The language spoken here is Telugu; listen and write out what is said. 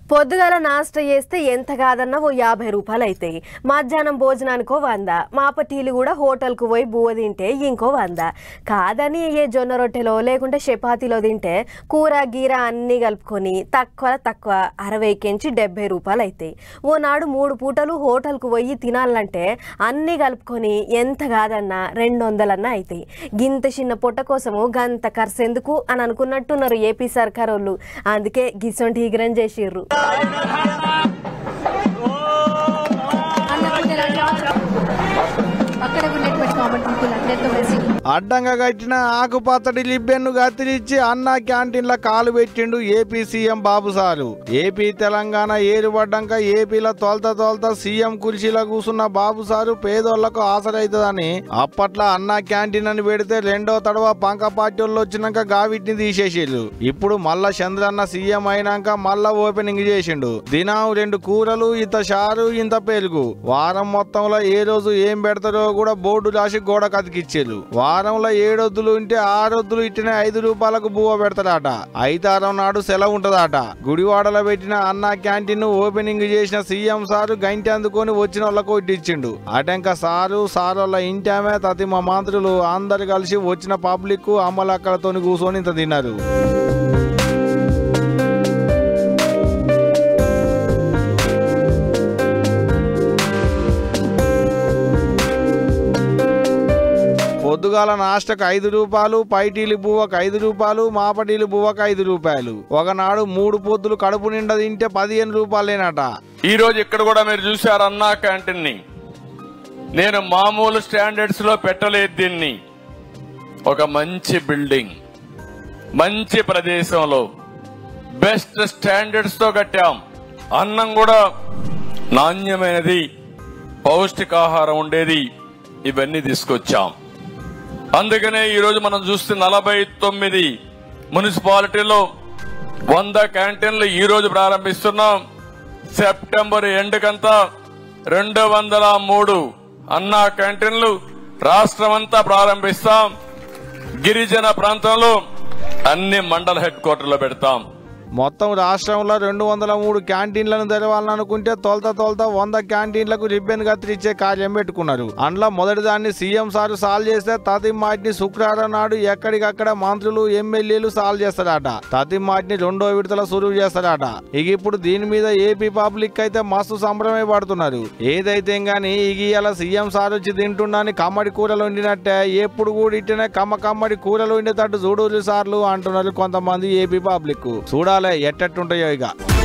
పొద్దుగాల నాష్ట చేస్తే ఎంత కాదన్నా ఓ యాభై రూపాయలు అవుతాయి మధ్యాహ్నం భోజనానికో వంద మాపటీలు కూడా హోటల్కు పోయి బువ్వ తింటే ఇంకో వంద కాదని ఏ జొన్న రొట్టెలో లేకుంటే చపాతీలో తింటే కూర గీర అన్నీ కలుపుకొని తక్కువ తక్కువ అరవై కెంచి డెబ్బై రూపాయలు అవుతాయి ఓనాడు మూడు పూటలు హోటల్కు పోయి తినాలంటే అన్నీ కలుపుకొని ఎంత కాదన్నా రెండు వందలన్నా అవుతాయి గింత చిన్న పొట్ట కోసము గంత ఖర్చు ఎందుకు అని అనుకున్నట్టున్నారు ఏపీ సర్కార్ వాళ్ళు అందుకే గిసొంటి ఈగ్రం చేసిర్రు అక్కడ ఉన్నటువంటి కామెంట్ అందరితో కలిసి అడ్డంగా కట్టిన ఆకుపచ్చడి లిబ్బెన్ను కత్తిరించి అన్న క్యాంటీన్ల కాలు పెట్టిండు AP CM Babu sir AP Telangana ఏరుపడ్డాక ఏపీలో తొలత తొలత సీఎం కుర్చీలో కూసున్న బాబు సారు పేదోళ్లకు ఆసరైతుందని అప్పట్లో అన్న క్యాంటీన్ అని పెడితే రెండో తడవ పంక పార్టీ వాళ్ళు వచ్చినాక గావిటిని తీసేసిళ్ళు ఇప్పుడు మళ్ళా చంద్రన్న సీఎం అయినాక మళ్ళా ఓపెనింగ్ చేసిండు దినం రెండు కూరలు ఇంత చారు ఇంత పెరుగు వారం మొత్తంలో ఏ రోజు ఏం పెడతారో కూడా బోర్డు రాసి గోడ కతికిచ్చారు వారంలో ఏడొద్దులు ఉంటే ఆరొద్దులు ఇట్టిన ఐదు రూపాయలకు బువ్వ పెడతాడట ఐతారం నాడు సెలవు ఉంటదట గుడివాడలో పెట్టిన అన్న క్యాంటీన్ ఓపెనింగ్ చేసిన సీఎం సారు గంటి అందుకొని వచ్చిన వాళ్ళకు ఇచ్చిండు అటెంక సారు సారోళ్ళ ఇంటామే తతి మా మంత్రులు అందరు కలిసి వచ్చిన పబ్లిక్ అమ్మలక్కలతోని కూర్చొని ఇంత తిన్నారు పొద్దుగాల నాష్టకు ఐదు రూపాయలు పైటీలు బువ్వకు ఐదు రూపాయలు మాపటీలు బువ్వకు ఐదు రూపాయలు ఒకనాడు మూడు పొద్దులు కడుపు నిండా తింటే పదిహేను రూపాయలేనట ఈ రోజు ఇక్కడ కూడా మీరు చూశారు అన్నా క్యాంటీన్ ని నేను మామూలు స్టాండర్డ్స్ లో పెట్టలేదు దీన్ని ఒక మంచి బిల్డింగ్ మంచి ప్రదేశంలో బెస్ట్ స్టాండర్డ్స్ తో కట్టాం అన్నం కూడా నాణ్యమైనది పౌష్టికాహారం ఉండేది ఇవన్నీ తీసుకొచ్చాం అందుకనే ఈ రోజు మనం చూస్తే నలభై తొమ్మిది మున్సిపాలిటీలో వంద క్యాంటీన్లు ఈ రోజు ప్రారంభిస్తున్నాం సెప్టెంబర్ ఎండ్ కంతా రెండు వందల మూడు అన్నా క్యాంటీన్లు రాష్ట్రమంతా ప్రారంభిస్తాం గిరిజన ప్రాంతంలో అన్ని మండల హెడ్ క్వార్టర్లో పెడతాం మొత్తం రాష్ట్రంలో రెండు వందల మూడు క్యాంటీన్లను తెరవాలనుకుంటే తొలత తొలత వంద క్యాంటీన్లకు రిబ్బన్ కత్తిరించే కార్యం పెట్టుకున్నారు అందులో మొదటి దాన్ని సీఎం సార్ సాల్వ్ చేస్తే తతి మాటిని శుక్రవారం నాడు ఎక్కడికక్కడ మంత్రులు ఎమ్మెల్యేలు సాల్వ్ చేస్తారట తతి మాటిని రెండో విడతల సురువు చేస్తారట ఇక ఇప్పుడు దీని మీద ఏపీ పబ్లిక్ అయితే మస్తు సంబరమే పడుతున్నారు ఏదైతే గాని ఇక ఇలా సీఎం సార్ వచ్చి తింటున్నాని కమ్మడి కూరలు వండినట్టే ఎప్పుడు కూడా ఇట్టనే కమ్మ కమ్మడి కూరలు వండేటట్టు చూడూరు సార్లు అంటున్నారు కొంతమంది ఏపీ పబ్లిక్ చూడాలి ఎట్టెట్టుంటాయో ఇక